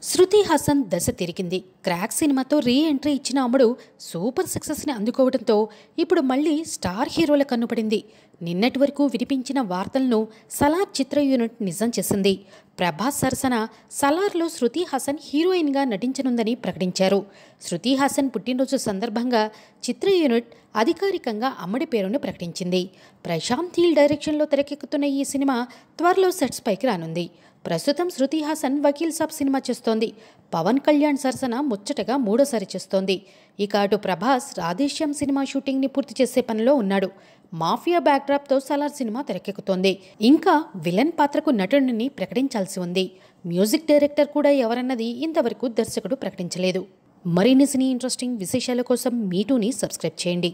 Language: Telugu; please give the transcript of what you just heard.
శృతి హాసన్ దశ తిరిగింది క్రాక్ సినిమాతో రీ ఎంట్రీ ఇచ్చిన అమ్ముడు సూపర్ సక్సెస్ని అందుకోవడంతో ఇప్పుడు మళ్ళీ స్టార్ హీరోల కన్నుపడింది నిన్నటి వరకు వినిపించిన వార్తలను సలార్ చిత్ర యూనిట్ నిజం చేసింది ప్రభాస్ సరసన సలార్లో శృతి హాసన్ హీరోయిన్గా నటించనుందని ప్రకటించారు శృతి హాసన్ పుట్టినరోజు సందర్భంగా చిత్ర యూనిట్ అధికారికంగా అమ్మడి పేరును ప్రకటించింది ప్రశాంత్ హీల్ డైరెక్షన్లో తెరకెక్కుతున్న ఈ సినిమా త్వరలో సెట్స్ పైకి రానుంది ప్రస్తుతం శృతి హాసన్ వకీల్ సాబ్ సినిమా చేస్తోంది పవన్ కళ్యాణ్ సరసన ముచ్చటగా మూడోసారి చేస్తోంది ఇక అటు ప్రభాస్ రాధేశ్యామ్ సినిమా షూటింగ్ని పూర్తి చేసే పనిలో ఉన్నాడు మాఫియా బ్యాక్డ్రాప్తో సలార్ సినిమా తెరకెక్కుతోంది ఇంకా విలన్ పాత్రకు నటుడిని ప్రకటించాల్సి ఉంది మ్యూజిక్ డైరెక్టర్ కూడా ఎవరన్నది ఇంతవరకు దర్శకుడు ప్రకటించలేదు మరిన్ని సినీ ఇంట్రెస్టింగ్ విశేషాల కోసం మీటూని సబ్స్క్రైబ్ చేయండి